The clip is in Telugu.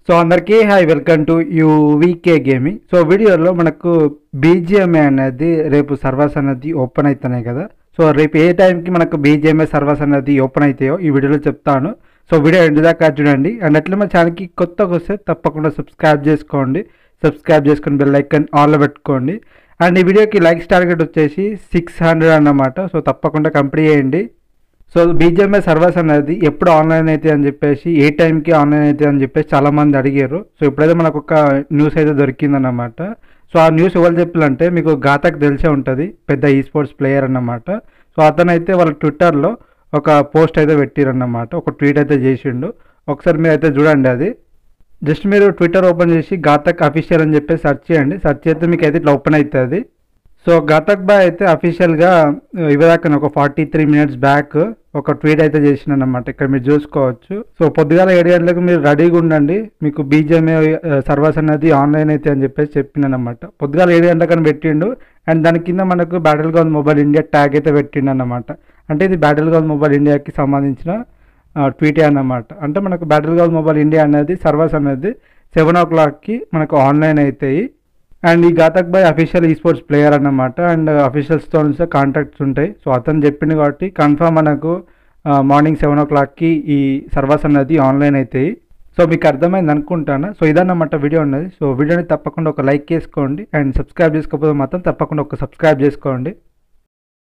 సో అందరికీ hi welcome to UVK gaming so వీడియోలో మనకు బీజిఎంఏ అనేది రేపు సర్వర్స్ అనేది ఓపెన్ అవుతున్నాయి కదా సో రేపు ఏ టైంకి మనకు బీజిఎంఏ సర్వర్స్ అనేది ఓపెన్ అవుతాయో ఈ వీడియోలో చెప్తాను సో వీడియో ఎండ్ దాకా చూడండి అండ్ అట్లా మా ఛానల్కి కొత్తగా వస్తే తప్పకుండా సబ్స్క్రైబ్ చేసుకోండి సబ్స్క్రైబ్ చేసుకొని బెల్ ఐకన్ ఆన్లో పెట్టుకోండి అండ్ ఈ వీడియోకి లైక్స్ టార్గెట్ వచ్చేసి సిక్స్ హండ్రెడ్ అన్నమాట సో తప్పకుండా కంప్లీట్ చేయండి సో బీజేఎంఐ సర్వర్స్ అనేది ఎప్పుడు ఆన్లైన్ అయితే అని చెప్పేసి ఏ టైంకి ఆన్లైన్ అయితే అని చెప్పేసి చాలా మంది అడిగారు సో ఇప్పుడైతే మనకు ఒక న్యూస్ అయితే దొరికిందన్నమాట సో ఆ న్యూస్ ఎవరు చెప్పాలంటే మీకు ఘాతక్ తెలిసే ఉంటుంది పెద్ద ఈ స్పోర్ట్స్ ప్లేయర్ అన్నమాట సో అతను అయితే వాళ్ళ ట్విట్టర్లో ఒక పోస్ట్ అయితే పెట్టిరన్నమాట ఒక ట్వీట్ అయితే చేసిండు ఒకసారి మీరు అయితే చూడండి అది జస్ట్ మీరు ట్విట్టర్ ఓపెన్ చేసి ఘాతక్ అఫీషియల్ అని చెప్పి సెర్చ్ చేయండి సెర్చ్ చేస్తే మీకు అయితే ఇట్లా ఓపెన్ అవుతుంది సో ఘాతక్ బాయ్ అయితే అఫీషియల్గా ఇవ్వదాకా ఒక ఫార్టీ త్రీ మినిట్స్ బ్యాక్ ఒక ట్వీట్ అయితే చేసిన అనమాట ఇక్కడ మీరు చూసుకోవచ్చు సో పొద్దుగాల ఏడు గంటలకు మీరు రెడీగా ఉండండి మీకు బీజేఎంఏ సర్వర్స్ అనేది ఆన్లైన్ అయితే అని చెప్పేసి చెప్పినమాట పొద్దుగాల ఏడు గంటలకని పెట్టిండు అండ్ దాని కింద మనకు battle ground mobile India tag అయితే పెట్టిండు అనమాట అంటే ఇది బ్యాటిల్ గ్రౌండ్ మొబైల్ ఇండియాకి సంబంధించిన ట్వీటే అన్నమాట అంటే మనకు బ్యాటిల్ గ్రౌండ్ మొబైల్ ఇండియా అనేది సర్వర్స్ అనేది సెవెన్ ఓ క్లాక్కి మనకు ఆన్లైన్ అవుతాయి అండ్ ఈ ఘాతక్ బాయ్ అఫీషియల్ ఈ స్పోర్ట్స్ ప్లేయర్ అన్నమాట అండ్ అఫీషియల్స్తో కాంటాక్ట్స్ ఉంటాయి సో అతను చెప్పింది కాబట్టి కన్ఫర్మ్ మనకు మార్నింగ్ సెవెన్ ఓ క్లాక్కి ఈ సర్వర్స్ అనేది ఆన్లైన్ అవుతాయి సో మీకు అర్థమైంది అనుకుంటాను సో ఇదన్నమాట వీడియో ఉన్నది సో వీడియోని తప్పకుండా ఒక లైక్ చేసుకోండి అండ్ సబ్స్క్రైబ్ చేసుకోకపోతే మాత్రం తప్పకుండా ఒక సబ్స్క్రైబ్ చేసుకోండి